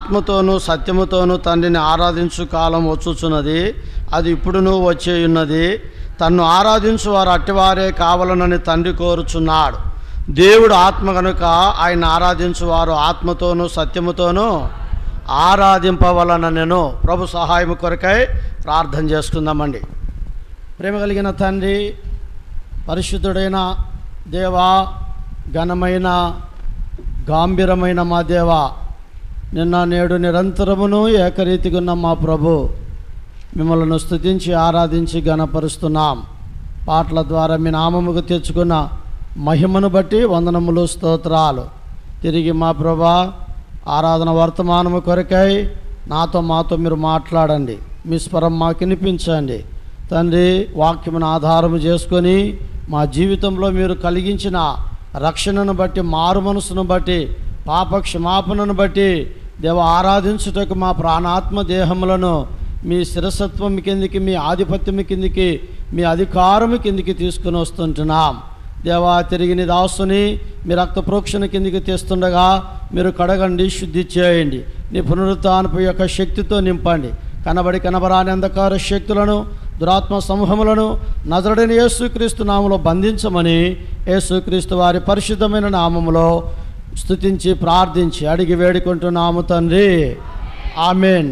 ఆత్మతోనూ సత్యముతోనూ తండ్రిని ఆరాధించు కాలం వచ్చుచున్నది అది ఇప్పుడును వచ్చే ఉన్నది తన్ను ఆరాధించు వారు అట్టివారే కావాలనని తండ్రి కోరుచున్నాడు దేవుడు ఆత్మ కనుక ఆయన ఆరాధించు వారు ఆత్మతోనూ సత్యముతోనూ ఆరాధింపవలన నేను ప్రభు సహాయం కొరకై ప్రార్థన చేసుకుందామండి ప్రేమ కలిగిన తండ్రి పరిశుద్ధుడైన దేవా ఘనమైన గాంభీరమైన మా దేవ నిన్న నేడు నిరంతరమును ఏకరీతిగా ఉన్న మా ప్రభు మిమ్మల్ని స్తుతించి ఆరాధించి గణపరుస్తున్నాం పాటల ద్వారా మీ నామముకు తెచ్చుకున్న మహిమను బట్టి వందనములు స్తోత్రాలు తిరిగి మా ప్రభా ఆరాధన వర్తమానము కొరకై నాతో మాతో మీరు మాట్లాడండి మీ స్వరం మాకు వినిపించండి తండ్రి వాక్యమును ఆధారము చేసుకొని మా జీవితంలో మీరు కలిగించిన రక్షణను బట్టి మారు మనసును బట్టి పాప క్షమాపణను బట్టి దేవ ఆరాధించుటకు మా ప్రాణాత్మ దేహములను మీ శిరసత్వం కిందికి మీ ఆధిపత్యం కిందికి మీ అధికారము కిందికి తీసుకుని వస్తుంటున్నాం దేవా తిరిగి నీ దాసుని మీ రక్త ప్రోక్షణ కిందికి తెస్తుండగా మీరు కడగండి శుద్ధి చేయండి నీ పునరుత్నపు యొక్క శక్తితో నింపండి కనబడి కనబరాని అంధకార శక్తులను దురాత్మ సమూహములను నజరడని యేసుక్రీస్తు నామములో బంధించమని యేసుక్రీస్తు వారి పరిశుద్ధమైన నామములో స్తుతించి ప్రార్థించి అడిగి వేడుకుంటున్నాము తండ్రి ఆమెన్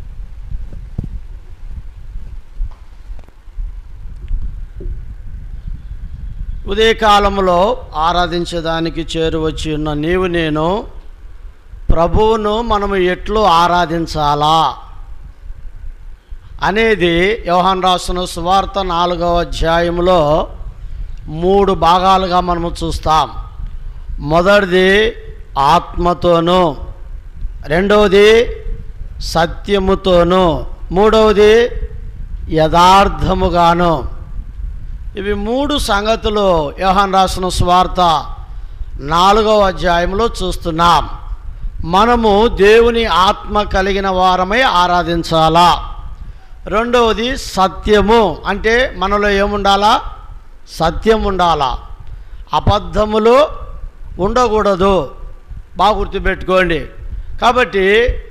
ఉదయకాలంలో ఆరాధించడానికి చేరువచ్చి ఉన్న నీవు నేను ప్రభువును మనము ఎట్లు ఆరాధించాలా అనేది యోహాన్ రాసిన సువార్త నాలుగవ అధ్యాయంలో మూడు భాగాలుగా మనము చూస్తాం మొదటిది ఆత్మతోనూ రెండవది సత్యముతోనూ మూడవది యథార్థముగాను ఇవి మూడు సంగతులు యోహాన్ రాసిన స్వార్త నాలుగవ అధ్యాయంలో చూస్తున్నాం మనము దేవుని ఆత్మ కలిగిన వారమై ఆరాధించాలా రెండవది సత్యము అంటే మనలో ఏముండాలా సత్యం ఉండాలా అబద్ధములు ఉండకూడదు బాగా గుర్తుపెట్టుకోండి కాబట్టి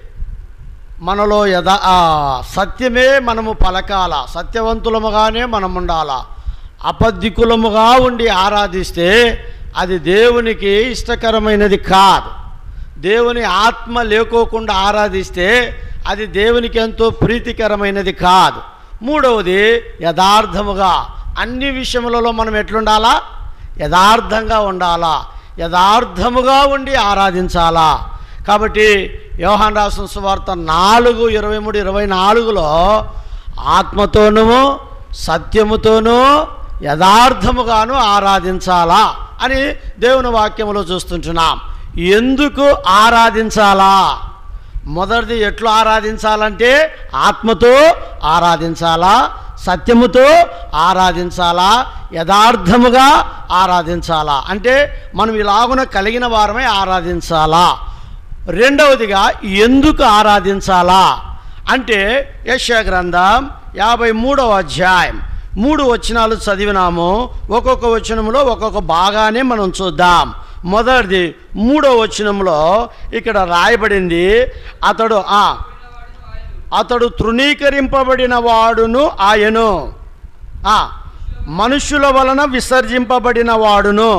మనలో యథా ఆ, సత్యమే మనము పలకాల సత్యవంతులముగానే మనం ఉండాలా అబద్ధికులముగా ఉండి ఆరాధిస్తే అది దేవునికి ఇష్టకరమైనది కాదు దేవుని ఆత్మ లేకోకుండా ఆరాధిస్తే అది దేవునికి ఎంతో ప్రీతికరమైనది కాదు మూడవది యథార్థముగా అన్ని విషయములలో మనం ఎట్లుండాలా యథార్థంగా ఉండాలా యథార్థముగా ఉండి ఆరాధించాలా కాబట్టి యోహాన్ రాసిన సువార్త నాలుగు ఇరవై మూడు ఇరవై నాలుగులో ఆత్మతోనూ సత్యముతోనూ యథార్థముగాను ఆరాధించాలా అని దేవుని వాక్యములో చూస్తుంటున్నాం ఎందుకు ఆరాధించాలా మొదటిది ఎట్లు ఆరాధించాలంటే ఆత్మతో ఆరాధించాలా సత్యముతో ఆరాధించాలా యథార్థముగా ఆరాధించాలా అంటే మనం ఇలాగున కలిగిన వారమే ఆరాధించాలా రెండవదిగా ఎందుకు ఆరాధించాలా అంటే యశ గ్రంథం యాభై మూడవ అధ్యాయం మూడు వచనాలు చదివినాము ఒక్కొక్క వచనంలో ఒక్కొక్క భాగానే మనం చూద్దాం మొదటిది మూడో వచనంలో ఇక్కడ రాయబడింది అతడు ఆ అతడు తృణీకరింపబడిన వాడును ఆయను ఆ, మనుషుల వలన విసర్జింపబడిన వాడును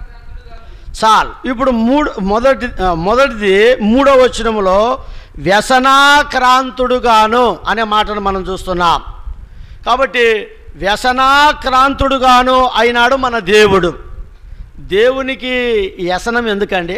చాలు ఇప్పుడు మూడు మొదటి ఆ, మొదటిది మూడో వచనములో వ్యసనాక్రాంతుడుగాను అనే మాటను మనం చూస్తున్నాం కాబట్టి వ్యసనాక్రాంతుడుగాను అయినాడు మన దేవుడు దేవునికి వ్యసనం ఎందుకండి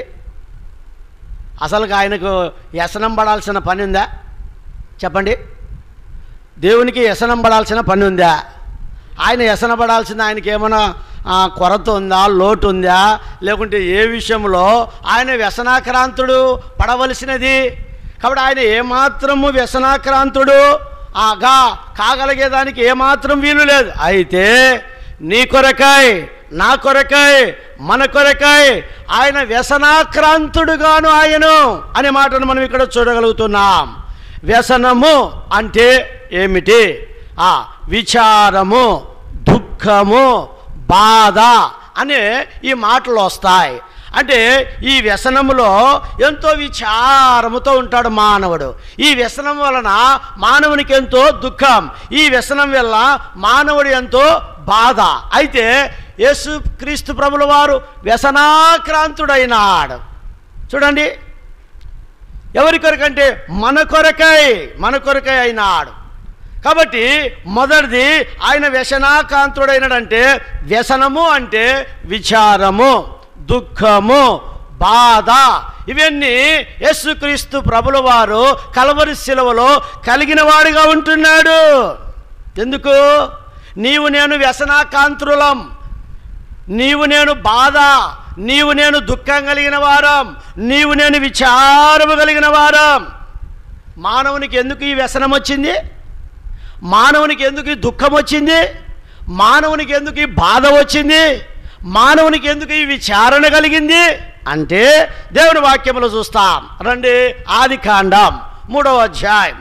అసలు ఆయనకు వ్యసనం పడాల్సిన పని ఉందా చెప్పండి దేవునికి వ్యసనం పడాల్సిన పని ఉందా ఆయన వ్యసన పడాల్సిన ఆయనకి ఏమైనా ఆ, కొరత ఉందా లోటు ఉందా లేకుంటే ఏ విషయంలో ఆయన వ్యసనాక్రాంతుడు పడవలసినది కాబట్టి ఆయన ఏమాత్రము వ్యసనాక్రాంతుడు ఆగా కాగలిగేదానికి ఏమాత్రం వీలు లేదు అయితే నీ కొరకై నా కొరకై మన కొరకై ఆయన వ్యసనాక్రాంతుడుగాను ఆయను అనే మాటను మనం ఇక్కడ చూడగలుగుతున్నాం వ్యసనము అంటే ఏమిటి ఆ విచారము దుఃఖము బాధ అనే ఈ మాటలు వస్తాయి అంటే ఈ వ్యసనములో ఎంతో విచారముతో ఉంటాడు మానవుడు ఈ వ్యసనం వలన మానవునికి ఎంతో దుఃఖం ఈ వ్యసనం వల్ల మానవుడు ఎంతో బాధ అయితే యేసు క్రీస్తు ప్రభుల వారు వ్యసనాక్రాంతుడైనాడు చూడండి ఎవరి కొరకంటే మన కొరకై మన కొరకై అయినాడు కాబట్టి మొదటిది ఆయన వ్యసనాకాంతుడైనడంటే వ్యసనము అంటే విచారము దుఃఖము బాధ ఇవన్నీ యేసుక్రీస్తు ప్రభుల వారు కలవరి శిలవలో కలిగిన వాడిగా ఉంటున్నాడు ఎందుకు నీవు నేను వ్యసనాకాంతులం నీవు నేను బాధ నీవు నేను దుఃఖం కలిగిన వారం నీవు నేను విచారము కలిగిన వారం మానవునికి ఎందుకు ఈ వ్యసనం వచ్చింది మానవునికి ఎందుకు ఈ దుఃఖం వచ్చింది మానవునికి ఎందుకు ఈ బాధ వచ్చింది మానవునికి ఎందుకు ఈ విచారణ కలిగింది అంటే దేవుని వాక్యములు చూస్తాం రండి ఆది కాండం మూడవ అధ్యాయం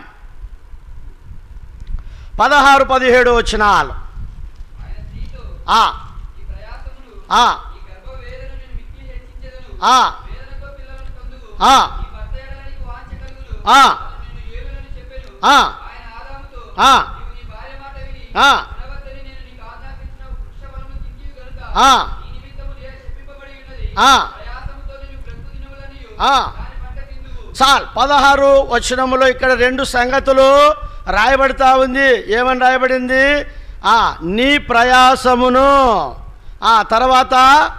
పదహారు పదిహేడు వచ్చినాలు ఆయన స్త్రీతో, ఆ, ఈ ప్రయాసములు, ఆ, ఈ గర్భవేదన నేను మిక్కిలి హెచ్చించెదను. ఆ, వేదనతో పిల్లలను కందువు. ఆ, ఈ భర్త ఎడల నీకు వాంఛ కలుగును. ఆ. అతడు నిన్ను ఏలునని చెప్పెను. ఆ. ఆయన ఆదాముతో, ఆ. నీవు నీ భార్య మాట విని, ఆ. వినవద్దని నేను నీకు ఆజ్ఞాపించిన వృక్షఫలము తింటివి గనుక, ఆ. నీ నిమిత్తము లేఖ శపింపబడి ఉన్నది. ఆ. ప్రయాసముతో నీవు బ్రతుకు దినములనియు, ఆ. దాని పంట తిందువు. చాల్ పదహారు వచనములో ఇక్కడ రెండు సంగతులు రాయబడతా ఉంది ఏమని రాయబడింది ఆ, నీ ప్రయాసమును ఆ తర్వాత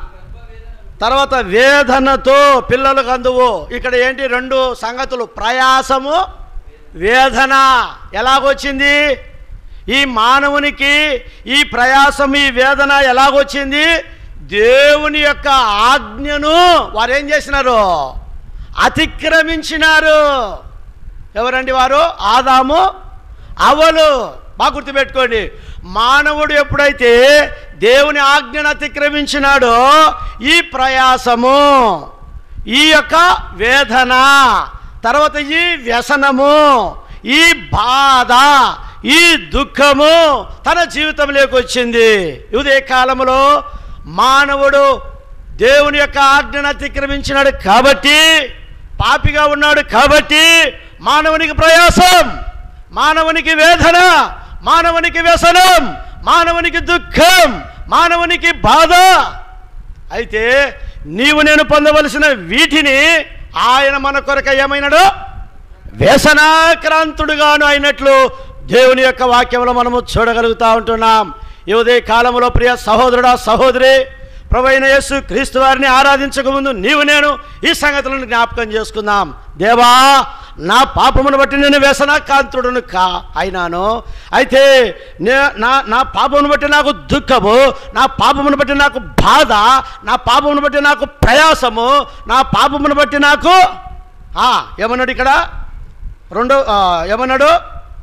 తర్వాత వేదనతో పిల్లలు కందువు ఇక్కడ ఏంటి రెండు సంగతులు ప్రయాసము వేదన ఎలాగొచ్చింది ఈ మానవునికి ఈ ప్రయాసం ఈ వేదన ఎలాగొచ్చింది దేవుని యొక్క ఆజ్ఞను వారు ఏం చేసినారు అతిక్రమించినారు ఎవరండి వారు ఆదాము అవలు బాగా గుర్తుపెట్టుకోండి మానవుడు ఎప్పుడైతే దేవుని ఆజ్ఞను అతిక్రమించినాడో ఈ ప్రయాసము ఈ యొక్క వేదన తర్వాత ఈ వ్యసనము ఈ బాధ ఈ దుఃఖము తన జీవితంలోకి వచ్చింది ఇదే కాలంలో మానవుడు దేవుని యొక్క ఆజ్ఞను అతిక్రమించినాడు కాబట్టి పాపిగా ఉన్నాడు కాబట్టి మానవునికి ప్రయాసం మానవునికి వేదన మానవునికి వ్యసనం మానవునికి దుఃఖం మానవునికి బాధ అయితే నీవు నేను పొందవలసిన వీటిని ఆయన మన కొరకు ఏమైనాడు వ్యసనాక్రాంతుడుగాను అయినట్లు దేవుని యొక్క వాక్యంలో మనము చూడగలుగుతా ఉంటున్నాం ఈ ఉదయ కాలంలో ప్రియ సహోదరుడా సహోదరి ప్రభైన యేసు క్రీస్తు వారిని ఆరాధించకముందు నీవు నేను ఈ సంగతులను జ్ఞాపకం చేసుకుందాం దేవా నా పాపమును బట్టి నేను వ్యసనాకాంతుడును కా అయినాను అయితే నే నా నా పాపమును బట్టి నాకు దుఃఖము నా పాపమును బట్టి నాకు బాధ నా పాపమును బట్టి నాకు ప్రయాసము నా పాపమును బట్టి నాకు ఆ, ఏమన్నాడు ఇక్కడ రెండో ఆ, ఏమన్నాడు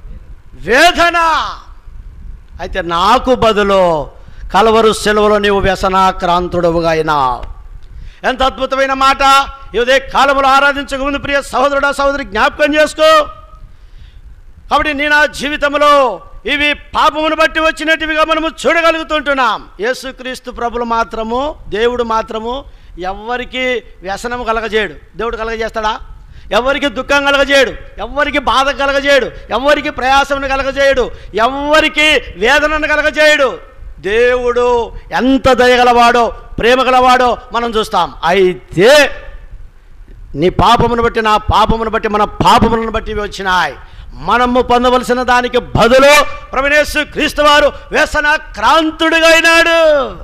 వేదన అయితే నాకు బదులు కలవరు సెలవులో నీవు వ్యసనాక్రాంతుడవుగా అయినావు ఎంత అద్భుతమైన మాట ఇదే కాలంలో ఆరాధించకముందు ప్రియ సహోదరుడా సహోదరి జ్ఞాపకం చేసుకో కాబట్టి నీ నా జీవితంలో ఇవి పాపమును బట్టి వచ్చినట్టుగా మనము చూడగలుగుతుంటున్నాం యేసుక్రీస్తు ప్రభులు మాత్రము దేవుడు మాత్రము ఎవ్వరికి వ్యసనం కలగజేయడు దేవుడు కలగజేస్తాడా ఎవరికి దుఃఖం కలగజేయడు ఎవ్వరికి బాధ కలగజేయడు ఎవ్వరికి ప్రయాసమును కలగజేయడు ఎవ్వరికి వేదనను కలగజేయడు దేవుడు ఎంత దయగలవాడో ప్రేమ గలవాడో మనం చూస్తాం అయితే నీ పాపమును బట్టి నా పాపమును బట్టి మన పాపములను బట్టి ఇవి వచ్చినాయి మనము పొందవలసిన దానికి బదులు ప్రవణేశు క్రీస్తు వారు వ్యసన క్రాంతుడిగా అయినాడు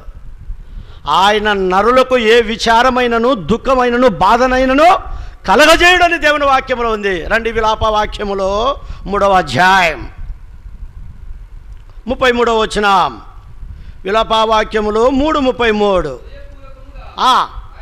ఆయన నరులకు ఏ విచారమైనను దుఃఖమైనను బాధనైనను కలగజేయుడని దేవుని వాక్యములో ఉంది రండి విలాప వాక్యములో మూడవ అధ్యాయం ముప్పై మూడవ వచ్చినాం విలాప వాక్యములు మూడు ముప్పై మూడు హృదయపూర్వకముగా ఆ,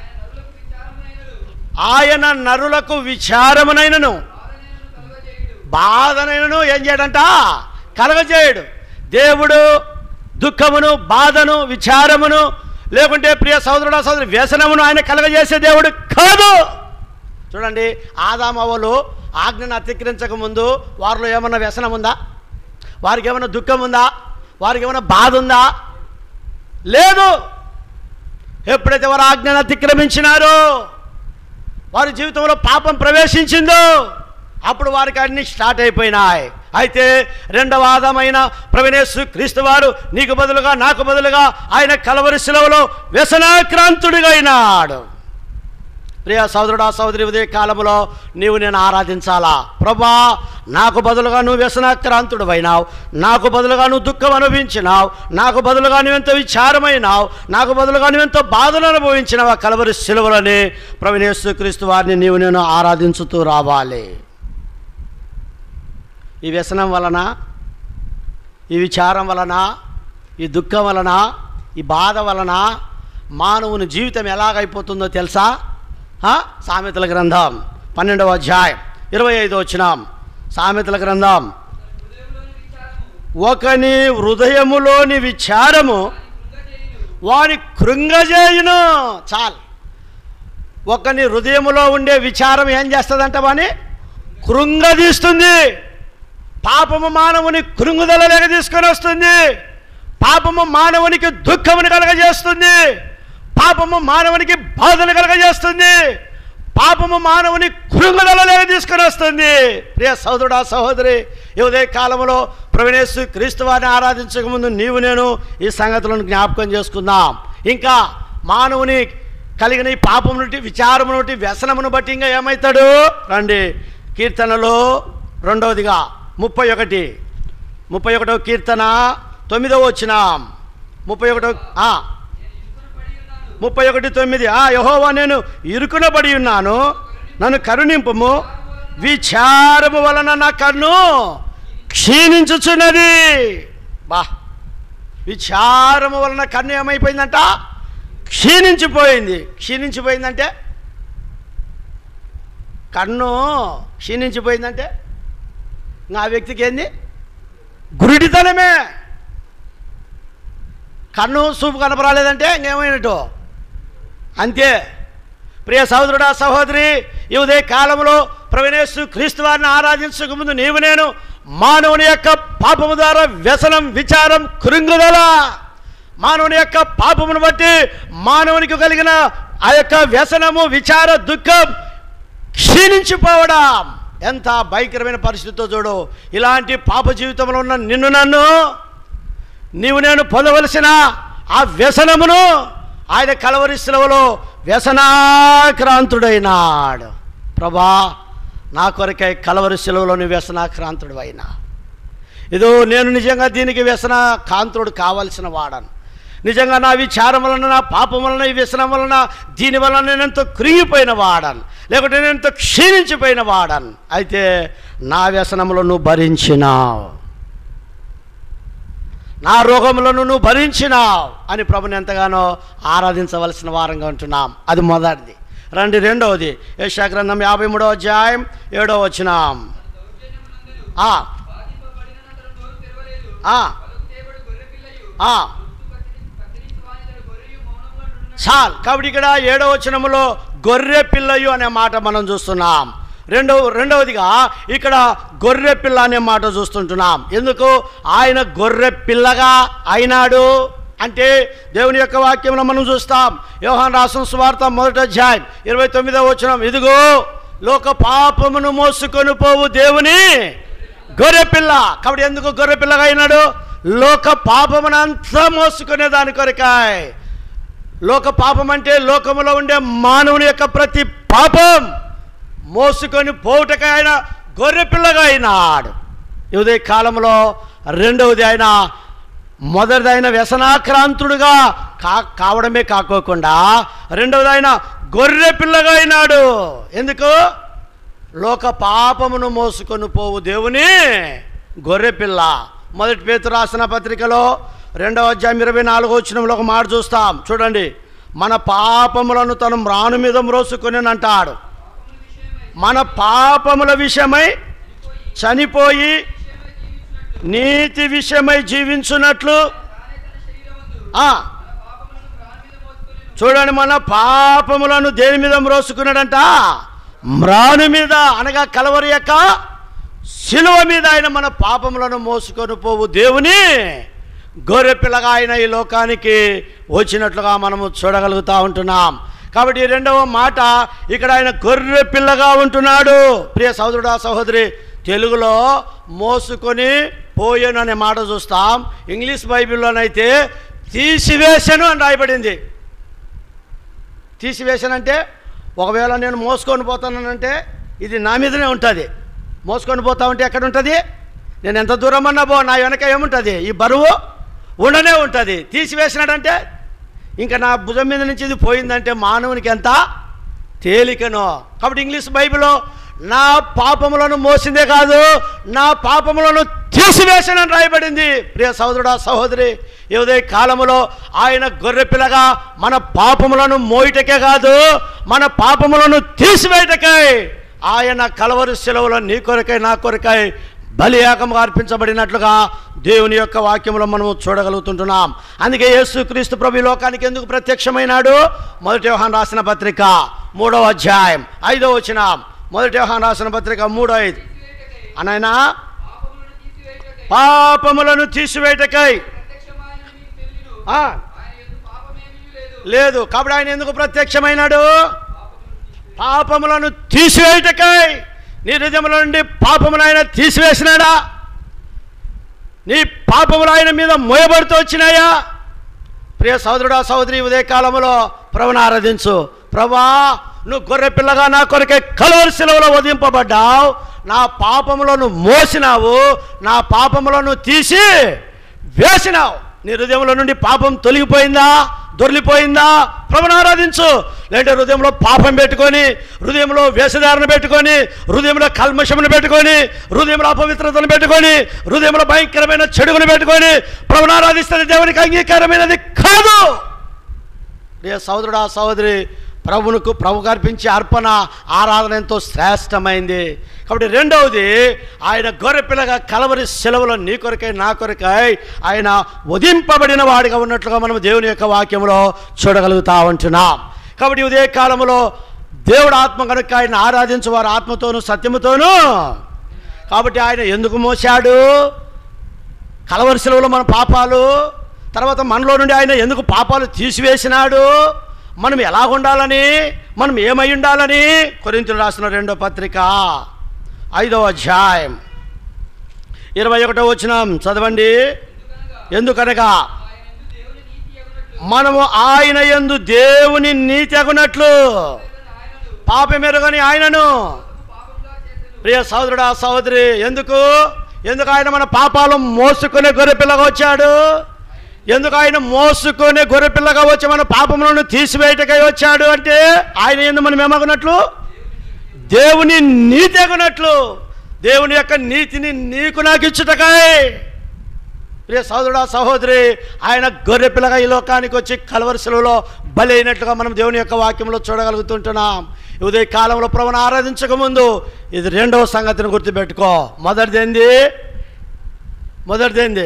ఆయన నరులకు విచారమునైనను ఆయన నరులకు విచారమునైనను బాధనైనను కలుగజేయుడు. బాధనైనను ఏం చేయడంట కలగజేయడు దేవుడు దుఃఖమును బాధను విచారమును లేకుంటే ప్రియ సోదరుడ సోదరి వ్యసనమును ఆయన కలగజేసే దేవుడు కాదు చూడండి ఆదామవ్వలు ఆజ్ఞను అతిక్రించక ముందు వారిలో ఏమన్నా వ్యసనం ఉందా వారికి ఏమైనా దుఃఖం ఉందా వారికి ఏమైనా బాధ ఉందా లేదు ఎప్పుడైతే వారు ఆజ్ఞను అతిక్రమించినారో వారి జీవితంలో పాపం ప్రవేశించిందో అప్పుడు వారికి అన్ని స్టార్ట్ అయిపోయినాయి అయితే రెండవ ఆదమైన ప్రవీణేశ్వరు క్రీస్తు వారు నీకు బదులుగా నాకు బదులుగా ఆయన కలవరి శిలవలో వ్యసనాక్రాంతుడిగా అయినాడు ప్రియ సోదరుడా సోదరి ఉదయ కాలంలో నీవు నేను ఆరాధించాలా ప్రభా నాకు బదులుగా నువ్వు వ్యసనాక్రాంతుడు అయినావు నాకు బదులుగా నువ్వు దుఃఖం అనుభవించినావు నాకు బదులుగా నువ్వెంత విచారమైనావు నాకు బదులుగా నువ్వెంతో బాధలు అనుభవించినావు ఆ కలవరి శిలువలని ప్రవీణేశ్వర క్రీస్తు వారిని నీవు నేను ఆరాధించుతూ రావాలి ఈ వ్యసనం వలన ఈ విచారం వలన ఈ దుఃఖం వలన ఈ బాధ వలన మానవుని జీవితం ఎలాగైపోతుందో తెలుసా ఆ? సామెతల గ్రంథం పన్నెండవ అధ్యాయం ఇరవై ఐదో వచ్చినాం సామెతల గ్రంథం ఒకని హృదయములోని విచారము వాని కృంగజేయును చాలు ఒకని హృదయములో ఉండే విచారం ఏం చేస్తుందంట వాని కృంగదీస్తుంది పాపము మానవుని కృంగుదల లేక తీసుకొని వస్తుంది పాపము మానవునికి దుఃఖమును కలగజేస్తుంది పాపము మానవునికి బాధను కలగజేస్తుంది పాపము మానవుని కృంగుదల లేక తీసుకొని వస్తుంది ప్రియ సహోదరుడా సహోదరి ఈ ఉదయ కాలంలో ప్రవీణేశ్వరి క్రీస్తు వారిని ఆరాధించక ముందు నీవు నేను ఈ సంగతులను జ్ఞాపకం చేసుకుందాం ఇంకా మానవుని కలిగిన ఈ పాపం నుండి విచారము నుండి వ్యసనమును బట్టి ఇంకా ఏమవుతాడు రండి కీర్తనలో రెండవదిగా ముప్పై ఒకటి ముప్పై ఒకటో కీర్తన తొమ్మిదవ వచ్చిన ముప్పై ఒకటో ఆ, ముప్పై ఒకటి తొమ్మిది ఆ యహోవా నేను ఇరుకునబడి ఉన్నాను నన్ను కరుణింపము విచారము వలన నా కన్ను క్షీణించుచున్నది బా విచారము వలన కన్ను ఏమైపోయిందంట క్షీణించిపోయింది క్షీణించిపోయిందంటే కన్ను క్షీణించిపోయిందంటే ఇంకా ఆ వ్యక్తికి ఏంది గురుడితనమే కన్ను చూపు కనపరాలేదంటే ఇంకేమైనట్టు అంతే ప్రియ సహోదరుడా సహోదరి ఈ ఉదయ కాలంలో ప్రవీణేశ్వరు క్రీస్తు వారిని ఆరాధించక ముందు నీవు నేను మానవుని యొక్క పాపము ద్వారా వ్యసనం విచారం కృంగుదల మానవుని యొక్క పాపమును బట్టి మానవునికి కలిగిన ఆ యొక్క వ్యసనము విచార దుఃఖం క్షీణించిపోవడం ఎంత భయంకరమైన పరిస్థితితో చూడు ఇలాంటి పాప జీవితంలో ఉన్న నిన్ను నన్ను నీవు నేను పొందవలసిన ఆ వ్యసనమును ఆయన కలవరి సెలవులో వ్యసనాక్రాంతుడైనాడు ప్రభా నా కొరకై కలవరి సెలవులోని వ్యసనాక్రాంతుడు అయినా ఇదో నేను నిజంగా దీనికి వ్యసన కాంతుడు కావలసిన వాడను నిజంగా నా విచారం వలన నా పాపం వలన ఈ వ్యసనం వలన దీని వలన నేను ఎంతో కృంగిపోయిన వాడను లేకుంటే నేను ఎంతో క్షీణించిపోయిన వాడను అయితే నా వ్యసనములో నువ్వు భరించినావు నా రోగములను నువ్వు భరించినావు అని ప్రభుని ఎంతగానో ఆరాధించవలసిన వారంగా ఉంటున్నాం అది మొదటిది రండి రెండవది యశాగ్రంథం యాభై మూడో అధ్యాయం ఏడో వచ్చినాం ఆ, బాధింపబడినంతరం నోరు తెరవలేదు ఆ, పలుకు తేబడి గొర్రెపిల్లయు ఆ. గుర్తు కత్తిరించి కత్తిరించి వానిదడు గొర్రెయు మౌనంగా ఉండును. చాలు కాబట్టి ఇక్కడ ఏడో వచనములో గొర్రె పిల్లయు అనే మాట మనం చూస్తున్నాం రెండవ రెండవదిగా ఇక్కడ గొర్రె పిల్ల అనే మాట చూస్తుంటున్నాం ఎందుకు ఆయన గొర్రె పిల్లగా అయినాడు అంటే దేవుని యొక్క వాక్యంలో మనం చూస్తాం యోహాన్ రాసిన సువార్త మొదటి అధ్యాయం ఇరవై తొమ్మిదో వచనం ఇదిగో లోక పాపమును మోసుకొని పోవు దేవుని గొర్రె పిల్ల కాబట్టి ఎందుకు గొర్రె పిల్లగా అయినాడు లోక పాపమునంతా మోసుకునే దాని కొరకాయ్ లోక పాపం అంటే లోకములో ఉండే మానవుని యొక్క ప్రతి పాపం మోసుకొని పోవుటకై ఆయన గొర్రె పిల్లగా అయినాడు ఈ ఉదయ కాలంలో రెండవది ఆయన మొదటిది ఆయన వ్యసనాక్రాంతుడుగా కా కావడమే కాకోకుండా రెండవది ఆయన గొర్రె పిల్లగా అయినాడు ఎందుకు లోక పాపమును మోసుకొని పోవు దేవుని గొర్రెపిల్ల మొదటి పేతు రాసిన పత్రికలో రెండవ అధ్యాయం ఇరవై నాలుగో వచ్చినంలో ఒక మాట చూస్తాం చూడండి మన పాపములను తను మ్రాను మీద మ్రోసుకొని అంటాడు మన పాపముల విషయమై చనిపోయి నీతి విషయమై జీవించున్నట్లు ఆ, చూడండి మన పాపములను దేని మీద మ్రోసుకున్నాడంట మ్రాను మీద అనగా కలవరి యొక్క శిలువ మీద ఆయన మన పాపములను మోసుకొని పోవు దేవుని గొర్రె పిల్లగా ఆయన ఈ లోకానికి వచ్చినట్లుగా మనము చూడగలుగుతూ ఉంటున్నాం కాబట్టి ఈ రెండవ మాట ఇక్కడ ఆయన గొర్రె పిల్లగా ఉంటున్నాడు ప్రియ సహోదరుడా సహోదరి తెలుగులో మోసుకొని పోయాను అనే మాట చూస్తాం ఇంగ్లీష్ బైబిల్లోనైతే తీసివేశాను అని రాయబడింది తీసివేశానంటే ఒకవేళ నేను మోసుకొని పోతానంటే ఇది నా మీదనే ఉంటుంది మోసుకొని పోతా ఉంటే ఎక్కడ ఉంటుంది నేను ఎంత దూరం అన్నా పో నా వెనక ఏముంటుంది ఈ బరువు ఉండనే ఉంటుంది తీసివేసినాడంటే ఇంకా నా భుజం మీద నుంచి ఇది పోయిందంటే మానవునికి ఎంత తేలికనో కాబట్టి ఇంగ్లీష్ బైబిల్లో నా పాపములను మోసిందే కాదు నా పాపములను తీసివేసానని రాయబడింది ప్రియ సహోదరుడా సహోదరి ఈ ఉదయ కాలములో ఆయన గొర్రెపిల్లగా మన పాపములను మోయటకే కాదు మన పాపములను తీసివేయటకై ఆయన కలవరి సెలవులో నీ కొరకై నా కొరకై బలియాగంగా అర్పించబడినట్లుగా దేవుని యొక్క వాక్యంలో మనము చూడగలుగుతుంటున్నాం అందుకే యేసుక్రీస్తు ప్రభు ఈ లోకానికి ఎందుకు ప్రత్యక్షమైనాడు మొదటి వ్యవహాన్ రాసిన పత్రిక మూడవ అధ్యాయం ఐదో వచనం మొదటి వ్యవహాన్ రాసిన పత్రిక మూడో ఐదు తీసివేయుటకై, అనైనా పాపములను తీసివేయుటకై, పాపములను తీసివేయటకై ప్రత్యక్షమైన మీకు తెలియను. ఆ, ఆయన యందు పాపమేమీ లేదు. లేదు కాబట్టి ఆయన ఎందుకు ప్రత్యక్షమైనాడు పాపములను తీసివేయుటకై. పాపములను తీసివేయటకై నీ హృదయముల నుండి పాపములు ఆయన తీసివేసినాడా నీ పాపములు ఆయన మీద మోయబడుతూ వచ్చినాయా ప్రియ సహోదరుడా సహోదరి ఉదయ కాలంలో ప్రభుని ఆరాధించు ప్రభా నువ్వు గొర్రె పిల్లగా నా కొరకే కలవరి సెలవులో వధింపబడ్డావు నా పాపములను మోసినావు నా పాపములను తీసి వేసినావు నీ హృదయంలో నుండి పాపం తొలగిపోయిందా దొరికిపోయిందా ప్రభుని ఆరాధించు లేదంటే హృదయంలో పాపం పెట్టుకొని హృదయంలో వేషధారణ పెట్టుకొని హృదయంలో కల్మషమును పెట్టుకొని హృదయంలో అపవిత్రతను పెట్టుకొని హృదయంలో భయంకరమైన చెడుగును పెట్టుకొని ప్రభుని ఆరాధిస్తే దేవునికి అంగీకారమైనది కాదు ప్రియ సహోదరుడా సహోదరి ప్రభువునకు ప్రభుకు అర్పించే అర్పణ ఆరాధన ఎంతో శ్రేష్టమైంది కాబట్టి రెండవది ఆయన గొర్రెపిల్లగా కలవరి సెలవులో నీ కొరకై నా కొరకై ఆయన వధింపబడిన వాడిగా ఉన్నట్లుగా మనం దేవుని యొక్క వాక్యంలో చూడగలుగుతా ఉంటున్నాం కాబట్టి ఉదయ కాలంలో దేవుడు ఆత్మ కనుక ఆయన ఆరాధించు వారు ఆత్మతోనూ సత్యముతోనూ కాబట్టి ఆయన ఎందుకు మోసాడు కలవరి సెలవులో మన పాపాలు తర్వాత మనలో నుండి ఆయన ఎందుకు పాపాలు తీసివేసినాడు మనం ఎలా ఉండాలని మనం ఏమై ఉండాలని కొరింతలు రాసిన రెండో పత్రిక ఐదవ అధ్యాయం ఇరవై ఒకటో వచ్చినాం చదవండి ఎందుకనగా ఆయన యందు దేవుని నీతి ఎగునట్లు మనము ఆయన యందు దేవుని నీతి అగునట్లు ఆయనను పాపమెరుగని ఆయనను పాపముగా చేసెను. ప్రియ సహోదరుడా సహోదరి ఎందుకు ఎందుకు ఆయన మన పాపాలు మోసుకునే గొర్రెపిల్లగా వచ్చాడు ఎందుకు ఆయన మోసుకునే గొర్రెపిల్లగా వచ్చి మన పాపములను తీసివేయటకై వచ్చాడు అంటే ఆయన ఎందు మనం ఏమగునట్లు దేవుని నీతి అగునట్లు దేవుని యొక్క నీతిని నీకు నాకు ఇచ్చుటకై ప్రియ సహోదరుడా సహోదరి ఆయన గొర్రెపిల్లగా ఈ లోకానికి వచ్చి కలవరిసలలో బలి అయినట్లుగా మనం దేవుని యొక్క వాక్యంలో చూడగలుగుతుంటున్నాం ఈ ఉదయ కాలంలో ప్రభుని ఆరాధించక ముందు ఇది రెండవ సంగతిని గుర్తుపెట్టుకో మొదటిదేంది మొదటిదేంది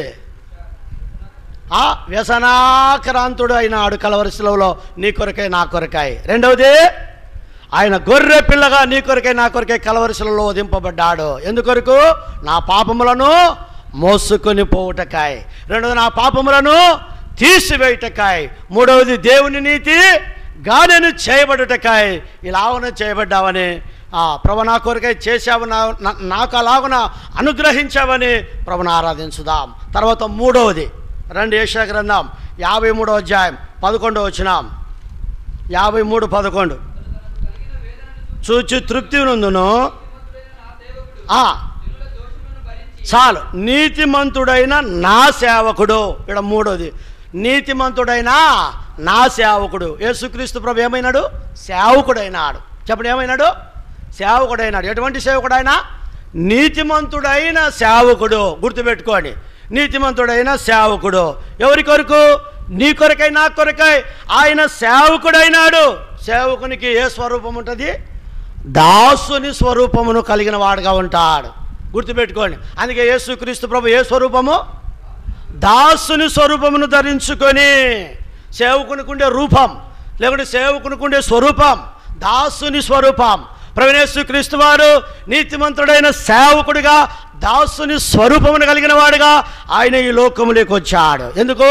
ఆ వ్యసనాక్రాంతుడు అయినాడు కలవరిసలలో నీ కొరకై నా కొరకాయ రెండవది ఆయన గొర్రె పిల్లగా నీ కొరకై నా కొరకై కలవరిసలలో వదింపబడ్డాడు ఎందుకొరకు నా పాపములను మోసుకొని పోవుటకాయ రెండవది నా పాపములను తీసివేయుటకాయ మూడవది దేవుని నీతి గానెను చేయబడుటకాయ ఇలాగన చేయబడ్డావని ఆ, ప్రభు నా కొరకై చేశావు నా- నా- నాకు అలాగున అనుగ్రహించావని ప్రభుని ఆరాధించుదాం తర్వాత మూడవది రెండు ఏషా గ్రంథం యాభై మూడో అధ్యాయం పదకొండో వచ్చినాం యాభై మూడు పదకొండు కలిగిన వేదనను చూచి తృప్తి నందును చూపుతున్న నా సేవకుడు ఆ, జనుల దోషములను భరించి చాలు నీతిమంతుడైన నా సేవకుడు ఇక్కడ మూడోది నీతిమంతుడైన నా సేవకుడు యేసుక్రీస్తు ప్రభు ఏమైనాడు సేవకుడైనాడు చెప్పండి ఏమైనాడు సేవకుడైనాడు ఎటువంటి సేవకుడు ఆయన నీతిమంతుడైన సేవకుడు గుర్తుపెట్టుకోండి నీతిమంతుడైన సేవకుడు ఎవరి కొరకు నీ కొరకై నా కొరకై ఆయన సేవకుడైనాడు సేవకునికి ఏ స్వరూపం ఉంటుంది దాసుని స్వరూపమును కలిగిన వాడుగా ఉంటాడు గుర్తుపెట్టుకోండి అందుకే యేసుక్రీస్తు ప్రభు ఏ స్వరూపము దాసుని స్వరూపమును ధరించుకొని సేవకునికి ఉండే రూపం లేకుంటే సేవకునికి ఉండే స్వరూపం దాసుని స్వరూపం ప్రవీణేశ్వర క్రీస్తు వారు నీతిమంతుడైన సేవకుడిగా దాసుని స్వరూపమును కలిగిన వాడుగా ఆయన ఈ లోకములోకి వచ్చాడు ఎందుకు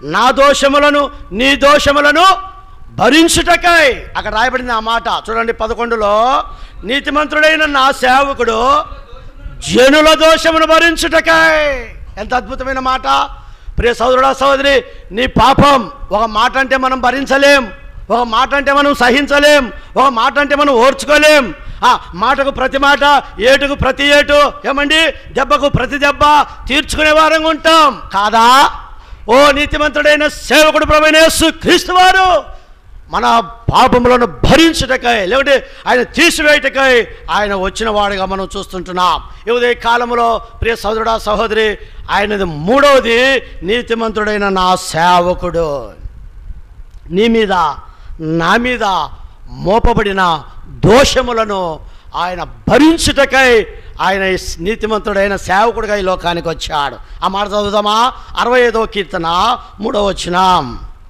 నా దోషములను నీ దోషములను భరించుటకై అక్కడ రాయబడింది ఆ మాట చూడండి పదకొండులో నీతిమంతుడైన నా సేవకుడు జనుల దోషమును భరించుటకై ఎంత అద్భుతమైన మాట ప్రియ సోదరుడా సహోదరి నీ పాపం ఒక మాట అంటే మనం భరించలేం ఒక మాట అంటే మనం సహించలేం ఒక మాట అంటే మనం ఓర్చుకోలేం ఆ మాటకు ప్రతి మాట ఏటుకు ప్రతి ఏటు ఏమండి దెబ్బకు ప్రతి దెబ్బ తీర్చుకునే వారంగా ఉంటాం కాదా ఓ నీతిమంతుడైన సేవకుడు ప్రభైన క్రీస్తు వారు మన పాపములను భరించుటకై లేకుంటే ఆయన తీసివేయటకై ఆయన వచ్చిన వాడిగా మనం చూస్తుంటున్నాం ఈ ఉదయ కాలంలో ప్రియ సోదరుడా సహోదరి ఆయనది మూడవది నీతిమంతుడైన నా సేవకుడు నీ మీద నా మీద మోపబడిన దోషములను ఆయన భరించుటకై ఆయన ఈ నీతిమంతుడైన సేవకుడిగా ఈ లోకానికి వచ్చాడు ఆ మాట చదువుదామా అరవై ఐదో కీర్తన మూడవ వచనం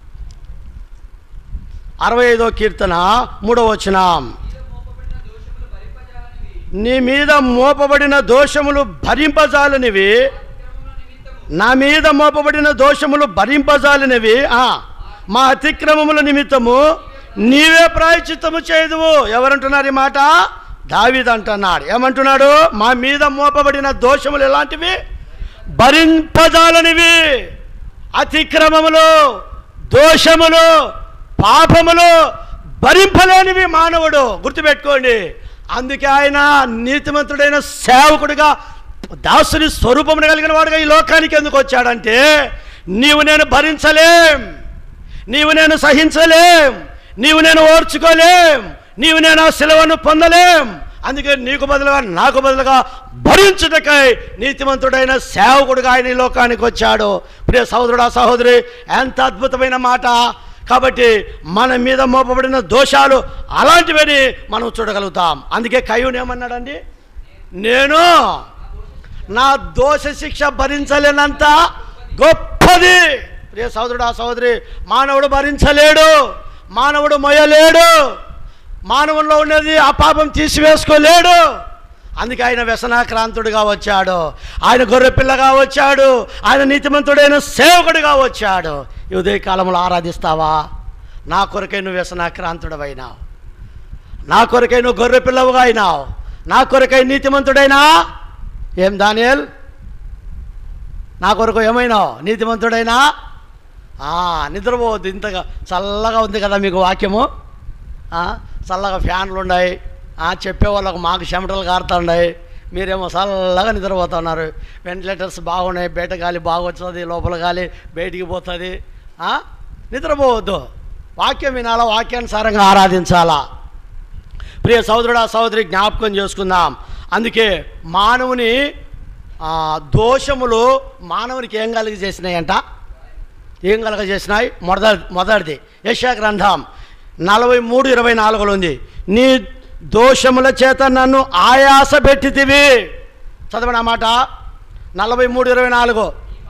అరవై ఐదో కీర్తన మూడవ వచనం మీద మోపబడిన దోషములు భరింపజాలనివి నీ మీద మోపబడిన దోషములు భరింపజాలనివి అతిక్రమముల నిమిత్తము నా మీద మోపబడిన దోషములు భరింపజాలినవి ఆ, మా అతిక్రమముల నిమిత్తము నీవే ప్రాయచిత్తము చేయదువు ఎవరంటున్నారు ఈ మాట దావీద్ అంటున్నాడు ఏమంటున్నాడు మా మీద మోపబడిన దోషములు ఎలాంటివి భరింపజాలనివి అతిక్రమములు దోషములు పాపములు భరింపలేనివి మానవుడు గుర్తుపెట్టుకోండి అందుకే ఆయన నీతిమంతుడైన సేవకుడిగా దాసుని స్వరూపమును కలిగిన వాడుగా ఈ లోకానికి ఎందుకు వచ్చాడంటే నీవు నేను భరించలేం నీవు నేను సహించలేం నీవు నేను ఓర్చుకోలేం నీవు నేను ఆ శిలవను పొందలేం అందుకే నీకు బదులుగా నాకు బదులుగా భరించుటకై నీతిమంతుడైన సేవకుడుగా ఆయన ఈ లోకానికి వచ్చాడు ప్రియ సహోదరుడా సహోదరి ఎంత అద్భుతమైన మాట కాబట్టి మన మీద మోపబడిన దోషాలు అలాంటివని మనం చూడగలుగుతాం అందుకే కయ్యూని ఏమన్నాడండి నేను నా దోష శిక్ష భరించలేనంత గొప్పది ప్రియ సహోదరుడా సహోదరి మానవుడు భరించలేడు మానవుడు మొయ్యలేడు మానవుల్లో ఉన్నది ఆ పాపం తీసివేసుకోలేడు అందుకే ఆయన వ్యసనాక్రాంతుడిగా వచ్చాడు ఆయన గొర్రె పిల్లగా వచ్చాడు ఆయన నీతిమంతుడైన సేవకుడిగా వచ్చాడు ఈ ఉదయ కాలంలో ఆరాధిస్తావా నా కొరకై నువ్వు వ్యసనాక్రాంతుడవైనావు నా కొరకై నువ్వు గొర్రె పిల్లవుగా అయినావు నా కొరకై నీతిమంతుడైనా ఏం దానియల్ నా కొరకు ఏమైనావు నీతిమంతుడైనా ఆ, నిద్రపోవద్దు ఇంతగా చల్లగా ఉంది కదా మీకు వాక్యము ఆ, చల్లగా ఫ్యాన్లు ఉన్నాయి ఆ, చెప్పే వాళ్ళకు మాకు చెమటలు కారుతున్నాయి మీరేమో చల్లగా నిద్రపోతున్నారు వెంటిలేటర్స్ బాగున్నాయి బయట గాలి బాగా వస్తుంది లోపల గాలి బయటికి పోతుంది ఆ, నిద్రపోవద్దు వాక్యం వినాలా వాక్యానుసారంగా ఆరాధించాలా ప్రియ సోదరుడా సహోదరి జ్ఞాపకం చేసుకుందాం అందుకే మానవుని ఆ, దోషములు మానవునికి ఏం కలిగి చేసినాయంట ఏం కలగ చేసినాయి మొదటి మొదటిది యశా గ్రంథం నలభై మూడు ఇరవై నాలుగులో ఉంది నీ దోషముల చేత నన్ను ఆయాస పెట్టితివి చదవని ఆ మాట నలభై మూడు ఇరవై నాలుగు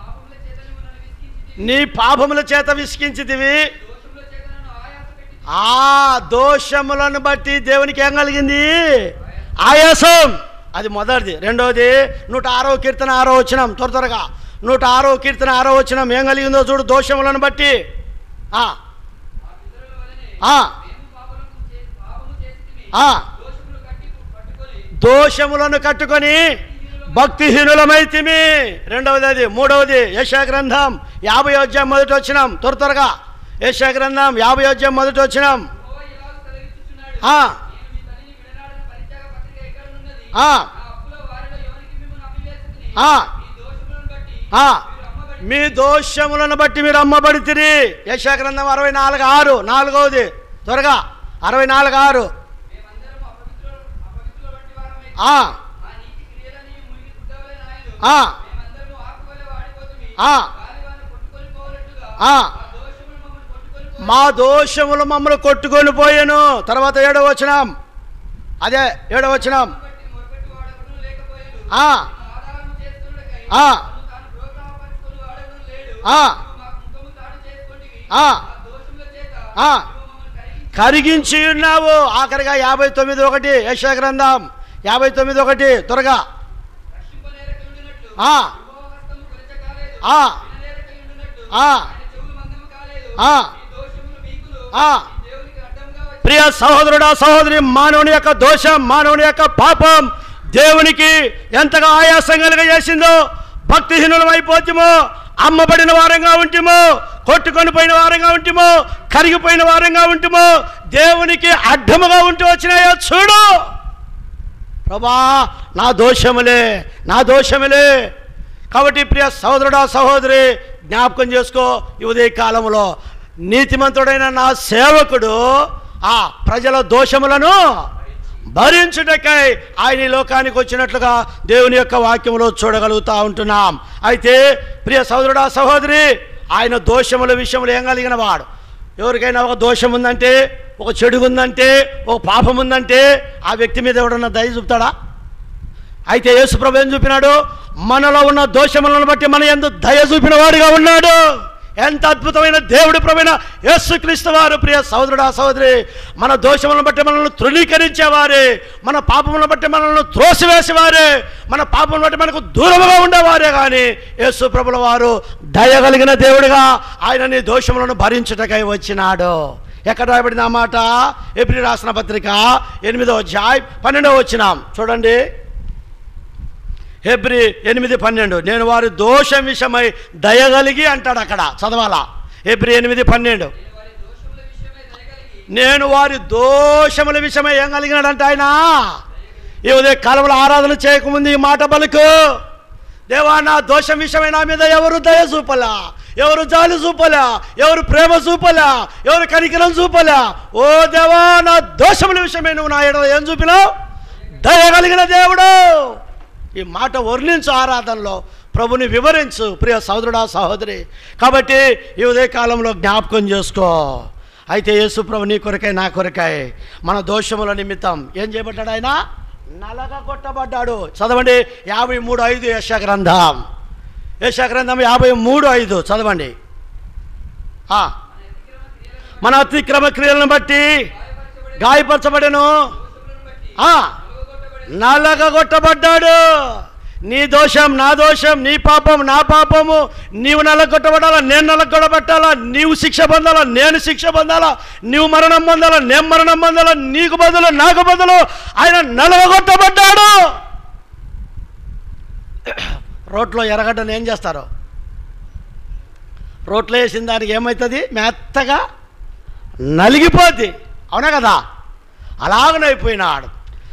ఈ పాపముల చేత నీ పాపముల చేత నువ్వు నన్ను విసిగించితివి విసికించితివి దోషముల చేత నన్ను ఆయాస పెట్టి ఆ దోషములను బట్టి దేవునికి ఏం కలిగింది ఆయాసం అది మొదటిది రెండవది నూట ఆరో కీర్తన ఆరో వచ్చినం త్వర త్వరగా నూట ఆరో కీర్తన ఆరో వచ్చినం ఏం కలిగిందో చూడు దోషములను బట్టి ఆ, ఆ పితరుల వలనే ఆ, మేము పాపములను చే- పాపము చేసితిమి ఆ. దోషములు కట్టి పట్టుకొని దోషములను కట్టుకొని భక్తిహీనులమైతిమి రెండవది అది మూడవది యశా గ్రంథం యాభై అధ్యాయం మొదటి వచ్చినాం త్వర త్వరగా యశా గ్రంథం యాభై అధ్యాయం మొదటి వచ్చినాం యెహోవా ఇలాగ సెలవిచ్చుచున్నాడు. ఆ, నేను మీ తల్లిని విడనాడిన పరిత్యాగ పత్రిక ఎక్కడనున్నది? ఆ, నా అప్పుల వారిలో ఎవరికి మిమ్మల్ని అప్పివేసితిని? ఆ. ఈ దోషములను బట్టి ఆ. మీరు అమ్మబడి మీ దోషములను బట్టి మీరు అమ్మబడితిరి యశా గ్రంథం అరవై నాలుగు ఆరు నాలుగవది త్వరగా అరవై నాలుగు ఆరు మేమందరము అపవిత్రుల అపవిత్రుల వంటి వారమై ఆ, ఆ నీతి క్రియలని మునిగి గుడ్డవలె నాయలు. ఆ, మేమందరము ఆకువలె వాడిపోతిమి. ఆ. గాలివాన కొట్టుకొని పోవునట్లుగా ఆ. ఆ దోషములు మమ్మల్ని కొట్టుకొని పో- మా దోషములు మమ్మల్ని కొట్టుకొని పోయాను తర్వాత ఏడవ వచనం అదే ఏడవ వచనం బట్టి మొరపెట్టు వాడెవడునూ లేకపోయెను. ఆ, నిన్ను ఆధారము చేసుకొనుటకై ఆ. తన్ను తాను ప్రోత్సాహపరచుకొని వాడెవడూ లేడు. ఆ. నీవు మాకు ముఖము తాడు చేసుకొంటివి. ఆ. ఆ దోషముల చేత ఆ. నీవు మమ్మల్ని కరిగించి కరిగించి ఉన్నావు ఆఖరిగా యాభై తొమ్మిది ఒకటి యశా గ్రంథం యాభై తొమ్మిది ఒకటి త్వరగా రక్షింపనేరకయుండునట్లు ఆ, యెహోవా హస్తము కొరచకాలేదు. ఆ, విననేరకయుండునట్లు ఆ. ఆయన చెవులు ఆ, ఈ దోషములు మీకును ఆ. ఈ దేవునికి అడ్డంగా వచ్చి ప్రియ సహోదరుడా సహోదరి మానవుని యొక్క దోషం మానవుని యొక్క పాపం దేవునికి ఎంతగా ఆయాసం కలిగజేసిందో భక్తిహీనులం అయిపోతామో అమ్మబడిన వారంగా ఉంటుమో కొట్టుకొని పోయిన వారంగా ఉంటుమో కరిగిపోయిన వారంగా ఉంటుమో దేవునికి అడ్డముగా ఉంటూ వచ్చినాయో చూడు ప్రభా నా దోషములే నా దోషములే కాబట్టి ప్రియ సహోదరుడా సహోదరి జ్ఞాపకం చేసుకో ఈ ఉదయ కాలంలో నీతిమంతుడైన నా సేవకుడు ఆ ప్రజల దోషములను భరించుటకై ఆయన ఈ లోకానికి వచ్చినట్లుగా దేవుని యొక్క వాక్యంలో చూడగలుగుతా ఉంటున్నాం అయితే ప్రియ సహోదరుడా సహోదరి ఆయన దోషముల విషయంలో ఏం కలిగిన వాడు ఎవరికైనా ఒక దోషం ఉందంటే ఒక చెడు ఉందంటే ఒక పాపం ఉందంటే ఆ వ్యక్తి మీద ఎవడన్నా దయ చూపుతాడా అయితే యేసుప్రభు ఏం చూపినాడు మనలో ఉన్న దోషములను బట్టి మన ఎందు దయ చూపిన వాడుగా ఉన్నాడు ఎంత అద్భుతమైన దేవుడి ప్రవీణ యేసుక్రీస్తు వారు ప్రియ సహోదరుడా సహోదరి మన దోషములను బట్టి మనల్ని తృణీకరించేవారే మన పాపములను బట్టి మనల్ని త్రోసివేసేవారే మన పాపములను బట్టి మనకు దూరముగా ఉండేవారే కానీ యేసు ప్రభుల వారు దయ కలిగిన దేవుడిగా ఆయన నీ దోషములను భరించుటకై వచ్చినాడు ఎక్కడ రాయబడిన ఆ మాట ఎప్పుడు రాసిన పత్రిక ఎనిమిదో అధ్యాయం పన్నెండవ వచ్చినాం చూడండి హెబ్రి ఎనిమిది పన్నెండు నేను వారి దోషం విషయమై దయగలిగి అంటాడు అక్కడ చదవాలా హెబ్రి ఎనిమిది పన్నెండు వారి దోషముల విషయమై దయగలిగి నేను వారి దోషముల విషయమై ఏం కలిగినాడంట ఆయన ఈ ఉదయ కాలంలో ఆరాధన చేయకముందు ఈ మాట పలుకు దేవా నా దోషం విషయమై నా మీద ఎవరు దయ చూపలా ఎవరు జాలి చూపలా ఎవరు ప్రేమ చూపలా ఎవరు కనికరం చూపలా ఓ దేవా నా దోషముల విషయమై నువ్వు నా ఎడల ఏం చూపినావు దయ కలిగిన దేవుడు ఈ మాట వర్ణించు ఆరాధనలో ప్రభుని వివరించు ప్రియ సహోదరుడా సహోదరి కాబట్టి ఈ ఉదయ కాలంలో జ్ఞాపకం చేసుకో అయితే యేసు ప్రభు నీ కొరకై నా కొరకై మన దోషముల నిమిత్తం ఏం చేయబడ్డాడు ఆయన నలగ కొట్టబడ్డాడు చదవండి యాభై మూడు ఐదు యశ గ్రంథం యశ గ్రంథం యాభై మూడు ఐదు చదవండి ఆ. మన అతిక్రమ క్రియలను బట్టి గాయపరచబడను ఆ. నలగొట్టబడ్డాడు నీ దోషం నా దోషం నీ పాపం నా పాపము నీవు నలగొట్టబడాలా నేను నలగొట్టబట్టాలా నీవు శిక్ష పొందాలా నేను శిక్ష పొందాలా నీవు మరణం పొందాలా నేను మరణం పొందాలా నీకు బదులు నాకు బదులు ఆయన నలగొట్టబడ్డాడు రోట్లో ఎర్రగడ్డను ఏం చేస్తారు రోట్లో వేసిన దానికి ఏమవుతుంది మెత్తగా నలిగిపోద్ది అవునా కదా అలాగనైపోయినాడు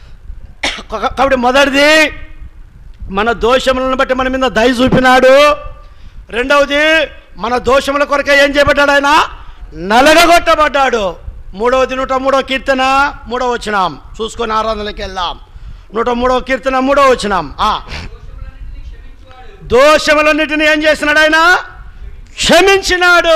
కా- కాబట్టి మొదటిది మన దోషములను బట్టి మన మీద దయ చూపినాడు రెండవది మన దోషముల కొరకే ఏం చేయబడ్డాడు ఆయన నలగగొట్టబడ్డాడు మూడవది నూట మూడవ కీర్తన మూడవ వచ్చినాం చూసుకొని ఆరాధనకి వెళ్దాం నూట మూడవ కీర్తన మూడవ వచ్చినాం ఆ. దోషములన్నిటిని ఏం చేసినాడు ఆయన క్షమించినాడు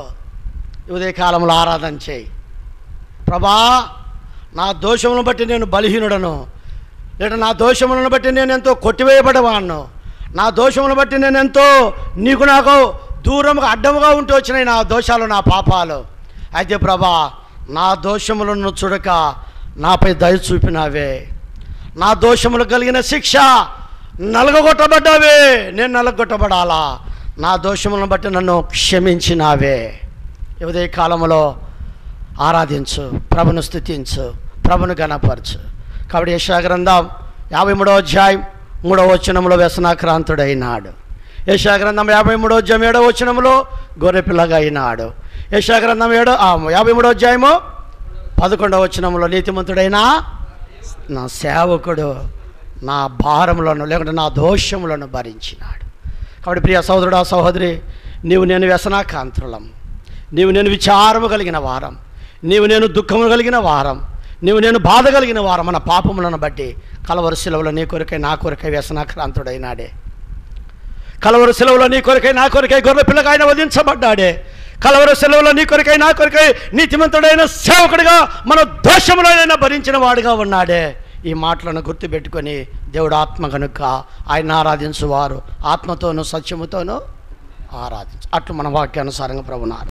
ఈ ఉదయ కాలంలో ఆరాధన చేయి ప్రభా నా దోషములను బట్టి నేను బలహీనుడను లేదా నా దోషములను బట్టి నేను ఎంతో కొట్టివేయబడవాను నా దోషములను బట్టి నేను ఎంతో నీకు నాకు దూరముగా అడ్డముగా ఉంటూ వచ్చినాయి నా దోషాలు నా పాపాలు అయితే ప్రభా నా దోషములను చూడక నాపై దయ చూపినావే నా దోషములు కలిగిన శిక్ష నలగొట్టబడ్డావే నేను నలగొట్టబడాలా నా దోషములను బట్టి నన్ను క్షమించినావే ఈ ఉదయ కాలంలో ఆరాధించు ప్రభును స్థుతించు ప్రభును గణపరచు కాబట్టి యశా గ్రంథం యాభై మూడో అధ్యాయం మూడవ వచనంలో వ్యసనాక్రాంతుడైనాడు యశా గ్రంథం యాభై మూడో అధ్యాయం ఏడవ వచనంలో గొర్రెపిల్లగా అయినాడు యశా గ్రంథం ఏడో ఆ, యాభై మూడో అధ్యాయము పదకొండవ వచనంలో నీతిమంతుడైన నా సేవకుడు నా భారములను లేకుంటే నా దోషములను భరించినాడు కాబట్టి ప్రియ సహోదరుడా సహోదరి నీవు నేను వ్యసనాకాంతులం నీవు నేను విచారము కలిగిన వారం నీవు నేను దుఃఖము కలిగిన వారం నీవు నేను బాధ కలిగిన వారం మన పాపములను బట్టి కలవరు సెలవులో నీ కొరకై నా కొరకై వ్యసనాక్రాంతుడైనాడే కలవరు సెలవులో నీ కొరకై నా కొరకై గొర్రె పిల్లగా ఆయన వధించబడ్డాడే కలవరు సెలవులో నీ కొరకై నా కొరకై నీతిమంతుడైన సేవకుడిగా మన దోషములైనా భరించిన వాడుగా ఉన్నాడే ఈ మాటలను గుర్తుపెట్టుకొని దేవుడు ఆత్మ కనుక ఆయన ఆరాధించువారు ఆత్మతోనూ సత్యముతోనూ ఆరాధించు అట్లు మన వాక్యానుసారంగా ప్రభునారు